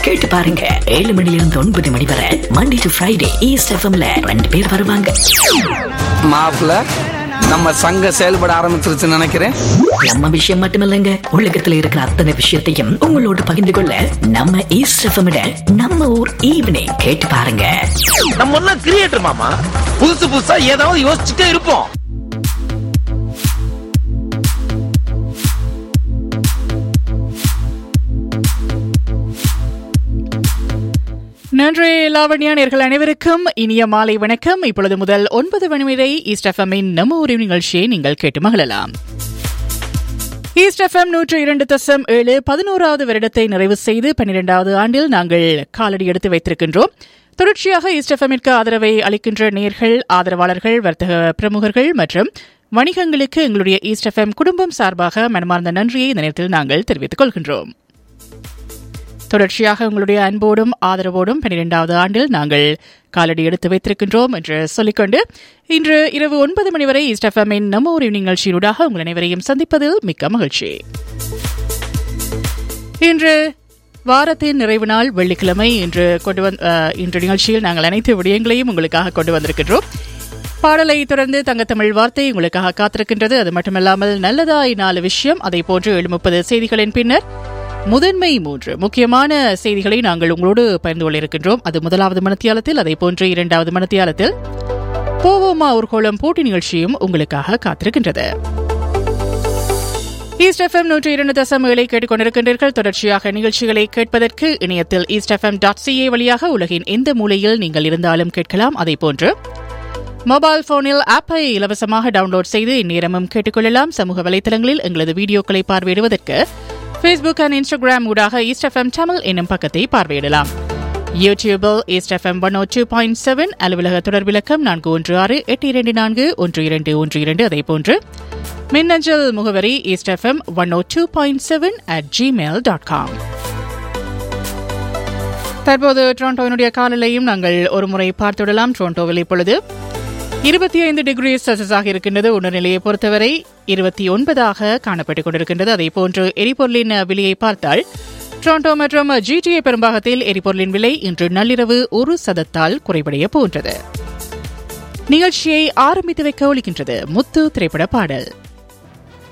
கேட்டு பாருங்க ஏழு மணில இருந்து ஒன்பது மணி வரை மண்டே டு ஃப்ரைடே ஈஸ்ட் எஃப்எம்ல ரெண்டு பேர் வருவாங்க மாப்பிள்ள நம்ம சங்கம் செயல்பட ஆரம்பிச்சிருச்சுன்னு நினைக்கிறேன் நம்ம விஷயம் மட்டுமில்லைங்க உலகத்துல இருக்கிற அத்தனை விஷயத்தையும் உங்களோட பகிர்ந்து கொள்ள நம்ம ஈஸ்ட் எஃப்எம் நம்ம ஊர் ஈவினிங் கேட்டு பாருங்க நம்ம எல்லாம் கிரியேட்டர் மாமா புதுசு புதுசா ஏதாவது யோசிச்சுட்டே இருப்போம் நன்றி லாவண்யா நேர்கள் அனைவருக்கும் இனிய மாலை வணக்கம் இப்பொழுது முதல் ஒன்பது மணி வரை ஈஸ்ட் எஃப்எம்மின் நம்ம ஊரின் நிகழ்ச்சியை நீங்கள் கேட்டு மகிழலாம் ஈஸ்ட் எஃப்எம் நூற்று இரண்டு தசம் ஏழு பதினோராவது வருடத்தை நிறைவு செய்து பன்னிரெண்டாவது ஆண்டில் நாங்கள் காலடி எடுத்து வைத்திருக்கின்றோம் தொடர்ச்சியாக ஈஸ்ட் எஃப்எம்மிற்கு ஆதரவை அளிக்கின்ற நேர்கள் ஆதரவாளர்கள் வர்த்தக பிரமுகர்கள் மற்றும் வணிகங்களுக்கு எங்களுடைய ஈஸ்ட் எஃப்எம் குடும்பம் சார்பாக மனமார்ந்த நன்றியை இந்த நேரத்தில் நாங்கள் தெரிவித்துக் கொள்கின்றோம் தொடர்ச்சியாக உங்களுடைய அன்போடும் ஆதரவோடும் பன்னிரெண்டாவது ஆண்டில் நாங்கள் காலடி எடுத்து வைத்திருக்கின்றோம் என்று சொல்லிக்கொண்டு இன்று இரவு ஒன்பது மணி வரை ஈஸ்ட் எஃப்எம்மின் நம்ம ஒரு நிகழ்ச்சியூடாக உங்கள் அனைவரையும் சந்திப்பதில் மிக்க மகிழ்ச்சி இன்று வாரத்தின் நிறைவு நாள் வெள்ளிக்கிழமை இன்று கொண்டு வந் அஹ், இன்று நிகழ்ச்சியில் நாங்கள் அனைத்து விடயங்களையும் உங்களுக்காக கொண்டு வந்திருக்கின்றோம் பாடலை தொடர்ந்து தங்கத்தமிழ் வார்த்தை உங்களுக்காக காத்திருக்கின்றது அது மட்டுமல்லாமல் நல்லதாய் நாலு விஷயம் அதை போன்று ஏழு முப்பது செய்திகளின் பின்னர் முதன்மை மூன்று முக்கியமான செய்திகளை நாங்கள் உங்களோடு பகிர்ந்து கொள்ள இருக்கின்றோம் அது முதலாவது மனத்தியாலத்தில் அதை போன்று இரண்டாவது மனத்தியாலத்தில் போவோமா ஊர்கோளம் போட்டி நிகழ்ச்சியும் உங்களுக்காக காத்திருக்கின்றது ஈஸ்ட் எஃப்எம் நூற்றி இரண்டு தசம் ஏழை கேட்டுக்கொண்டிருக்கின்றீர்கள் தொடர்ச்சியாக நிகழ்ச்சிகளை கேட்பதற்கு இணையத்தில் ஈஸ்ட் எஃப்எம் டாட் சிஏ வழியாக உலகின் எந்த மூலையில் நீங்கள் இருந்தாலும் கேட்கலாம் அதை போன்று மொபைல் போனில் ஆப்பை இலவசமாக டவுன்லோட் செய்து இந்நேரமும் கேட்டுக்கொள்ளலாம் சமூக வலைதளங்களில் எங்களது வீடியோக்களை பார்வையிடுவதற்கு ஃபேஸ்புக் அண்ட் இன்ஸ்டாகிராம் ஊடாக ஈஸ்ட் எஃப்எம் தமிழ் என்னும் பக்கத்தை பார்வையிடலாம் யூடியூபில் ஈஸ்ட் எஃப்எம் ஒன் ஓ டூ பாயிண்ட் செவன் அலுவலக தொடர்பிலக்கம் நான்கு ஒன்று ஆறு எட்டு இரண்டு நான்கு ஒன்று இரண்டு ஒன்று இரண்டு அதே போன்று மின்னஞ்சல் முகவரி east FM one O two point seven at Gmail dot com தற்போது டொரண்டோவினுடைய காலநிலையும் நாங்கள் ஒரு முறை பார்த்துவிடலாம் டொரண்டோவில் இப்பொழுது இருபத்தி ஐந்து டிகிரி செல்சியஸாக இருக்கின்றது உணர்நிலையை பொறுத்தவரை இருபத்தி ஒன்பதாக காணப்பட்டுக் கொண்டிருக்கின்றது அதே போன்று எரிபொருளின் விலையை பார்த்தால் டொரண்டோ மற்றும் ஜிடிஏ பெரும்பாகத்தில் எரிபொருளின் விலை இன்று நள்ளிரவு ஒரு சதத்தால் குறைவடைய போன்றது நிகழ்ச்சியை ஆரம்பித்து வைக்க ஒழிக்கின்றது முத்து திரைப்பட பாடல்